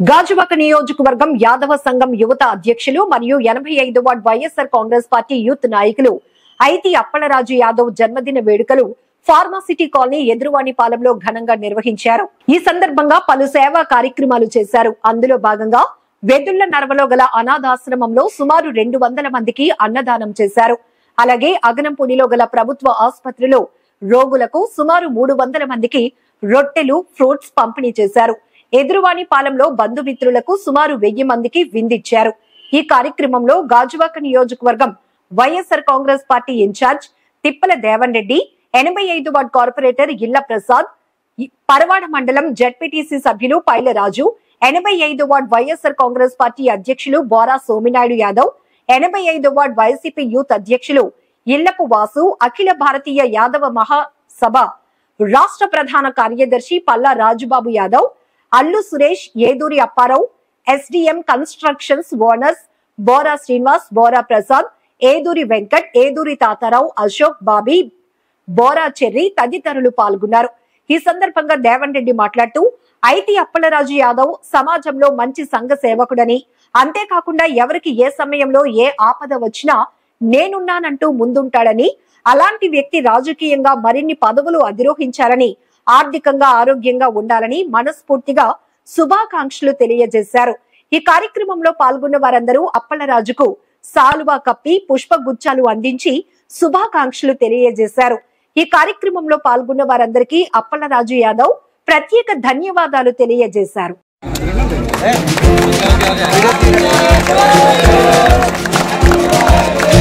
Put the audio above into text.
గాజువాక నియోజకవర్గం యాదవ సంఘం యువత అధ్యక్షులు మరియు ఎనభై ఐదు ward YSR Congress party youth నాయకులు ఐతి అప్పలరాజు యాదవ్ జన్మదిన వేడుకలు ఫార్మాసిటీ కాలనీ ఎదురువాణిపాలెంలో ఘనంగా నిర్వహించారు ఈ సందర్భంగా పలు సేవా కార్యక్రమాలు చేశారు అందులో భాగంగా వెదుళ్ల నరవలో గల అనాథాశ్రమంలో సుమారు రెండు వందల మందికి అన్నదానం చేశారు అలాగే అగనంపూడిలో గల ప్రభుత్వ ఆసుపత్రిలో రోగులకు సుమారు మూడు వందల మందికి రొట్టెలు ఫ్రూట్స్ పంపిణీ చేశారు ఎదురువాణి పాలెంలో బంధుమిత్రులకు సుమారు వెయ్యి మందికి విందిచ్చారు ఈ కార్యక్రమంలో గాజువాక నియోజకవర్గం YSR Congress party incharge Tippala Devan Reddy ఎనభై ఐదు వార్డ్ కార్పొరేటర్ ఇళ్ల ప్రసాద్ ఈ- పరవాడ మండలం జడ్పీటీసీ సభ్యులు పైల రాజు ఎనభై ఐదు వార్డ్ వైఎస్ఆర్ కాంగ్రెస్ పార్టీ అధ్యక్షులు బోరా సోమినాయుడు యాదవ్ ఎనభై ఐదు వార్డ్ వైసీపీ యూత్ అధ్యక్షులు ఇళ్లపు వాసు అఖిల భారతీయ యాదవ మహాసభ రాష్ట్ర ప్రధాన కార్యదర్శి Palla Rajubabu Yadav Allu Suresh Eduri Apparao SDM constructions owners Bora Srinivas Bora Prasad Eduri Venkat Eduri Tatarao Ashok Bobby Bora Cherry తదితరులు పాల్గొన్నారు ఈ సందర్భంగా దేవన్ రెడ్డి మాట్లాడుతూ ఐటీ అప్పలరాజు యాదవ్ సమాజంలో మంచి సంఘ సేవకుడని అంతేకాకుండా ఎవరికి ఏ సమయంలో ఏ ఆపద వచ్చినా నేనున్నానంటూ ముందుంటాడని అలాంటి వ్యక్తి రాజకీయంగా మరిన్ని పదవులు అధిరోహించారని ఆర్థికంగా ఆరోగ్యంగా ఉండాలని మనస్ఫూర్తిగా శుభాకాంక్షలు తెలియజేశారు ఈ కార్యక్రమంలో పాల్గొన్న వారందరూ అప్పలరాజుకు సాలువా కప్పి పుష్పగుచ్చాలు అందించి శుభాకాంక్షలు తెలియజేశారు ఈ కార్యక్రమంలో పాల్గొన్న వారందరికీ అప్పలరాజు యాదవ్ ప్రత్యేక ధన్యవాదాలు తెలియజేశారు ఓకే ఓకే